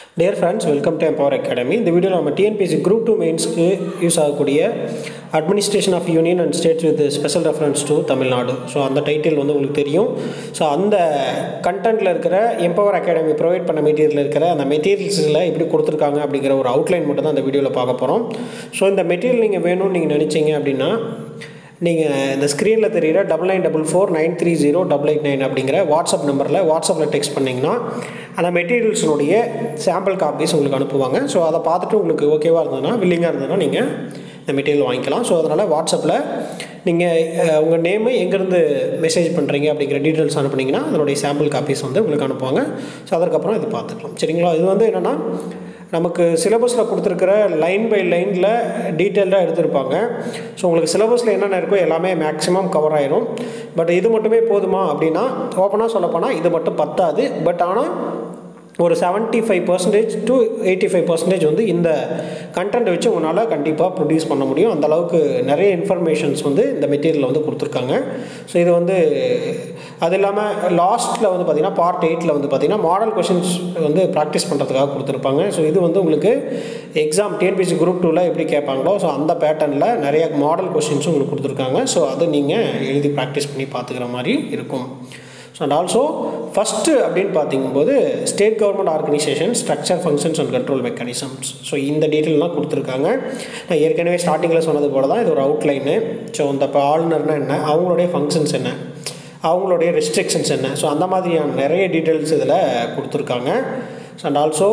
dear friends welcome to empower academy இந்த வீடியோவில் நம்ம டிஎன்பிஎஸ்சி குரூப் டூ மெயின்ஸ்க்கு யூஸ் ஆகக்கூடிய administration of union and states with special reference to Tamil Nadu so அந்த title வந்து உங்களுக்கு தெரியும் ஸோ அந்த கண்டென்ட்டில் இருக்கிற எம்பவர் அகாடமி ப்ரொவைட் பண்ண மெட்டீரியல் இருக்கிற அந்த மெட்டீரியல்ஸில் எப்படி கொடுத்துருக்காங்க அப்படிங்கிற ஒரு அவுட்லைன் மட்டும் தான் அந்த வீடியோவில் பார்க்க போகிறோம் ஸோ இந்த மெட்டீரியல் நீங்கள் வேணும்னு நீங்கள் நினச்சிங்க அப்படின்னா நீங்கள் இந்த ஸ்க்ரீனில் தெரிகிற double nine double four nine three zero double eight nine அப்படிங்கிற வாட்ஸ்அப் நம்பரில் வாட்ஸ்அப்பில் டெக்ஸ்ட் பண்ணிங்கன்னா அந்த மெட்டீரியல்ஸினுடைய சாம்பிள் காப்பீஸ் உங்களுக்கு அனுப்புவாங்க ஸோ அதை பார்த்துட்டு உங்களுக்கு ஓகேவாக இருந்ததுன்னா வில்லிங்காக இருந்ததுன்னா நீங்கள் இந்த மெட்டீரியல் வாங்கிக்கலாம் ஸோ அதனால் வாட்ஸ்அப்பில் நீங்கள் உங்கள் நேமு எங்கேருந்து மெசேஜ் பண்ணுறீங்க அப்படிங்கிற டீட்டெயில்ஸ் அனுப்புனீங்கன்னா அதனுடைய சாம்பிள் காப்பீஸ் வந்து உங்களுக்கு அனுப்புவாங்க ஸோ அதற்கப்புறம் இது பார்த்துக்கலாம் சரிங்களா இது வந்து என்னென்னா நமக்கு சிலபஸில் கொடுத்துருக்கிற லைன் பை லைனில் டீட்டெயில்டாக எடுத்திருப்பாங்க ஸோ உங்களுக்கு சிலபஸில் என்னென்ன இருக்கோ எல்லாமே மேக்ஸிமம் கவர் ஆயிரும் பட் இது மட்டுமே போதுமா அப்படின்னா ஓப்பனாக சொல்லப்போனால் இது மட்டும் பத்தாது பட் ஆனால் ஒரு seventy five percentage to eighty five percentage வந்து இந்த கண்டென்ட் வச்சு உங்களால் கண்டிப்பாக ப்ரொடியூஸ் பண்ண முடியும் அந்த அளவுக்கு நிறைய இன்ஃபர்மேஷன்ஸ் வந்து இந்த மெட்டீரியலில் வந்து கொடுத்துருக்காங்க ஸோ இது வந்து அது இல்லாமல் லாஸ்ட்டில் வந்து பார்த்திங்கன்னா பார்ட் எயிட்டில் வந்து பார்த்திங்கன்னா மாடல் கொஷின்ஸ் வந்து ப்ராக்டிஸ் பண்ணுறதுக்காக கொடுத்துருப்பாங்க ஸோ இது வந்து உங்களுக்கு எக்ஸாம் டிஎன்பிசி குரூப் டூவில் எப்படி கேட்பாங்களோ ஸோ அந்த பேட்டர்னில் நிறைய மாடல் கொஷின்ஸும் உங்களுக்கு கொடுத்துருக்காங்க ஸோ அதை நீங்கள் எழுதி ப்ராக்டிஸ் பண்ணி பார்த்துக்கிற மாதிரி இருக்கும் ஸோ அண்ட் ஆல்சோ ஃபஸ்ட்டு அப்படின்னு பார்த்திங்கும்போது state government organisation structure functions and control mechanisms so இந்த டீட்டெயிலாம் கொடுத்துருக்காங்க நான் ஏற்கனவே ஸ்டார்டிங்கில் சொன்னது போல தான் இது ஒரு அவுட்லைனு ஸோ இந்த இப்போ ஆளுநர்னா என்ன அவங்களுடைய ஃபங்க்ஷன்ஸ் என்ன அவங்களுடைய ரெஸ்ட்ரிக்ஷன்ஸ் என்ன ஸோ அந்த மாதிரியான நிறைய டீட்டெயில்ஸ் இதில் கொடுத்துருக்காங்க ஸோ அண்ட் ஆல்சோ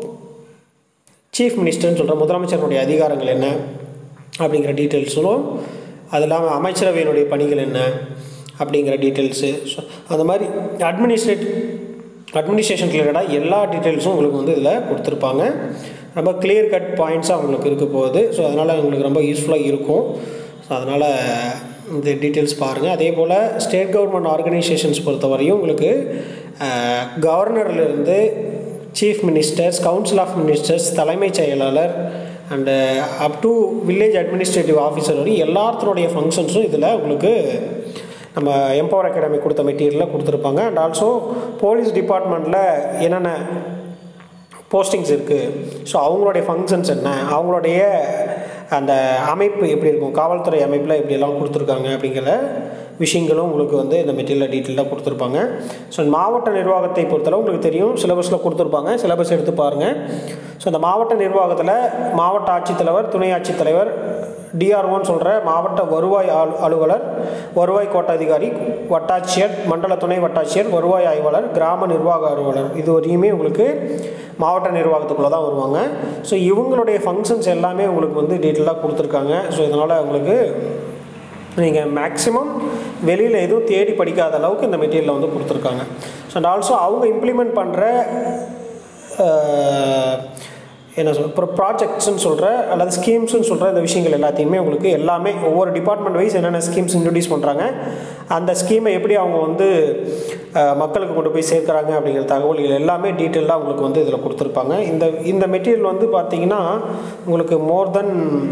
சீஃப் மினிஸ்டர்னு சொல்கிற முதலமைச்சருடைய அதிகாரங்கள் என்ன அப்படிங்கிற டீட்டெயில்ஸும் அது இல்லாமல் அமைச்சரவையினுடைய பணிகள் என்ன அப்படிங்கிற டீட்டெயில்ஸு ஸோ அந்த மாதிரி அட்மினிஸ்ட்ரேட் அட்மினிஸ்ட்ரேஷன் ரிலேட்டடாக எல்லா டீட்டெயில்ஸும் உங்களுக்கு வந்து இதில் கொடுத்துருப்பாங்க ரொம்ப கிளியர் கட் பாயிண்ட்ஸாக உங்களுக்கு இருக்க போகுது ஸோ அதனால் உங்களுக்கு ரொம்ப யூஸ்ஃபுல்லாக இருக்கும் ஸோ அதனால் இந்த டீட்டெயில்ஸ் பாருங்கள் அதே போல் ஸ்டேட் கவர்மெண்ட் ஆர்கனைசேஷன்ஸ் பொறுத்தவரையும் உங்களுக்கு கவர்னர்லேருந்து chief ministers council of ministers தலைமைச் செயலாளர் and up to village administrative officer வரையும் எல்லாத்தினுடைய ஃபங்க்ஷன்ஸும் இதில் உங்களுக்கு நம்ம எம்பவர் அகாடமி கொடுத்த மெட்டீரியலில் கொடுத்துருப்பாங்க அண்ட் ஆல்சோ போலீஸ் டிபார்ட்மெண்ட்டில் என்னென்ன போஸ்டிங்ஸ் இருக்குது ஸோ அவங்களுடைய ஃபங்க்ஷன்ஸ் என்ன அவங்களுடைய அந்த அமைப்பு எப்படி இருக்கும் காவல்துறை அமைப்பில் எப்படியெல்லாம் கொடுத்துருக்காங்க அப்படிங்கிற விஷயங்களும் உங்களுக்கு வந்து இந்த மெட்டீரியல் டீட்டெயிலாக கொடுத்துருப்பாங்க ஸோ மாவட்ட நிர்வாகத்தை பொறுத்தளவு உங்களுக்கு தெரியும் சிலபஸில் கொடுத்துருப்பாங்க சிலபஸ் எடுத்து பாருங்கள் ஸோ இந்த மாவட்ட நிர்வாகத்தில் மாவட்ட ஆட்சித்தலைவர் துணை ஆட்சித்தலைவர் டிஆர்ஓன்னு சொல்கிற மாவட்ட வருவாய் ஆள் அலுவலர் வருவாய் கோட்டாதிகாரி வட்டாட்சியர் மண்டல துணை வட்டாட்சியர் வருவாய் ஆய்வாளர் கிராம நிர்வாக அலுவலர் இது வரையுமே உங்களுக்கு மாவட்ட நிர்வாகத்துக்குள்ளே தான் வருவாங்க ஸோ இவங்களுடைய ஃபங்க்ஷன்ஸ் எல்லாமே உங்களுக்கு வந்து டீட்டெயிலாக கொடுத்துருக்காங்க ஸோ இதனால் உங்களுக்கு நீங்கள் மேக்ஸிமம் வெளியில் எதுவும் தேடி படிக்காத அளவுக்கு இந்த மெட்டீரியலில் வந்து கொடுத்துருக்காங்க ஸோ அண்ட் ஆல்சோ அவங்க இம்ப்ளிமெண்ட் பண்ணுற என்ன சொல் இப்போ ப்ராஜெக்ட்ஸ்னு சொல்கிற அல்லது ஸ்கீம்ஸ்னு சொல்கிற இந்த விஷயங்கள் எல்லாத்தையுமே உங்களுக்கு எல்லாமே ஒவ்வொரு டிபார்ட்மெண்ட் வைஸ் என்னென்ன ஸ்கீம்ஸ் இன்ட்ரடியூஸ் பண்ணுறாங்க அந்த ஸ்கீமை எப்படி அவங்க வந்து மக்களுக்கு கொண்டு போய் சேர்க்குறாங்க அப்படிங்கிற தகவல்கள் எல்லாமே டீட்டெயிலாக உங்களுக்கு வந்து இதில் கொடுத்துருப்பாங்க இந்த இந்த மெட்டீரியல் வந்து பார்த்திங்கன்னா உங்களுக்கு more than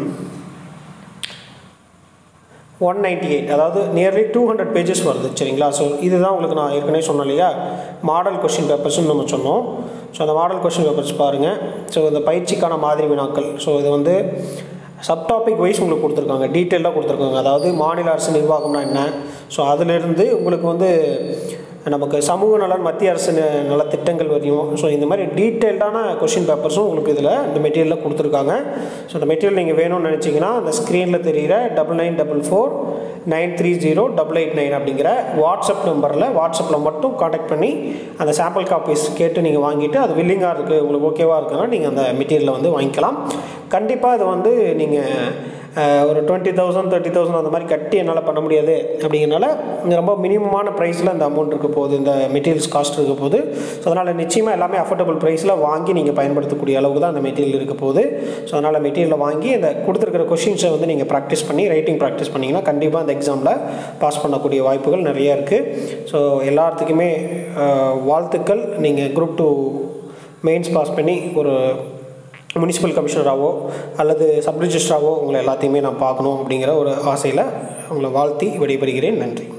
one ninety eight அதாவது நியர்லி டூ ஹண்ட்ரட் பேஜஸ் வருது சரிங்களா ஸோ இதுதான் உங்களுக்கு நான் ஏற்கனவே சொன்னேன் இல்லையா மாடல் கொஷின் பேப்பர்ஸ்னு நம்ம சொன்னோம் ஸோ அந்த மாடல் கொஷின் பேப்பர்ஸ் பாருங்கள் ஸோ இந்த பயிற்சிக்கான மாதிரி வினாக்கள் ஸோ இது வந்து சப் டாபிக் வைஸ் உங்களுக்கு கொடுத்துருக்காங்க டீட்டெயிலாக கொடுத்துருக்காங்க அதாவது மாநில அரசு நிர்வாகம்னா என்ன ஸோ அதிலிருந்து உங்களுக்கு வந்து நமக்கு சமூக நலன் மத்திய அரசு நல திட்டங்கள் வரையும் ஸோ இந்த மாதிரி டீட்டெயில்டான கொஷின் பேப்பர்ஸும் உங்களுக்கு இதில் இந்த மெட்டீரியலில் கொடுத்துருக்காங்க ஸோ இந்த மெட்டீரியல் நீங்கள் வேணும்னு நினச்சிங்கன்னா அந்த ஸ்க்ரீனில் தெரிகிற double nine double four nine three zero double eight nine அப்படிங்கிற வாட்ஸ்அப் நம்பரில் வாட்ஸ்அப்பில் மட்டும் காண்டாக்ட் பண்ணி அந்த சாம்பிள் காப்பீஸ் கேட்டு நீங்கள் வாங்கிட்டு அது வில்லிங்காக இருக்குது உங்களுக்கு ஓகேவாக இருக்குன்னா நீங்கள் அந்த மெட்டீரியலை வந்து வாங்கிக்கலாம் கண்டிப்பாக இது வந்து நீங்கள் ஒரு டுவெண்ட்டி தௌசண்ட் தேர்ட்டி தௌசண்ட் அந்த மாதிரி கட்டி என்னால் பண்ண முடியாது அப்படிங்கிறனால ரொம்ப மினிமமான ப்ரைஸில் இந்த அமௌண்ட் இருக்க போகுது இந்த மெட்டீரியல்ஸ் காஸ்ட் இருக்க போகுது ஸோ அதனால் நிச்சயமாக எல்லாமே அஃபோர்டபுள் ப்ரைஸில் வாங்கி நீங்கள் பயன்படுத்தக்கூடிய அளவுக்கு தான் அந்த மெட்டீரியல் இருக்க போகுது ஸோ அதனால் மெட்டீரியலை வாங்கி இந்த கொடுத்துருக்கிற கொஷின்ஸை வந்து நீங்கள் ப்ராக்டிஸ் பண்ணி ரைட்டிங் ப்ராக்டிஸ் பண்ணிங்கன்னா கண்டிப்பாக அந்த எக்ஸாமில் பாஸ் பண்ணக்கூடிய வாய்ப்புகள் நிறையா இருக்குது ஸோ எல்லாத்துக்குமே வாழ்த்துக்கள் நீங்கள் குரூப் டூ மெயின்ஸ் பாஸ் பண்ணி ஒரு முனிசிபல் கமிஷனராகவோ அல்லது சப் ரிஜிஸ்ட்ராவோ உங்களை எல்லாத்தையுமே நான் பார்க்கணும் அப்படிங்கிற ஒரு ஆசையில் உங்களை வாழ்த்தி விடைபெறுகிறேன் நன்றி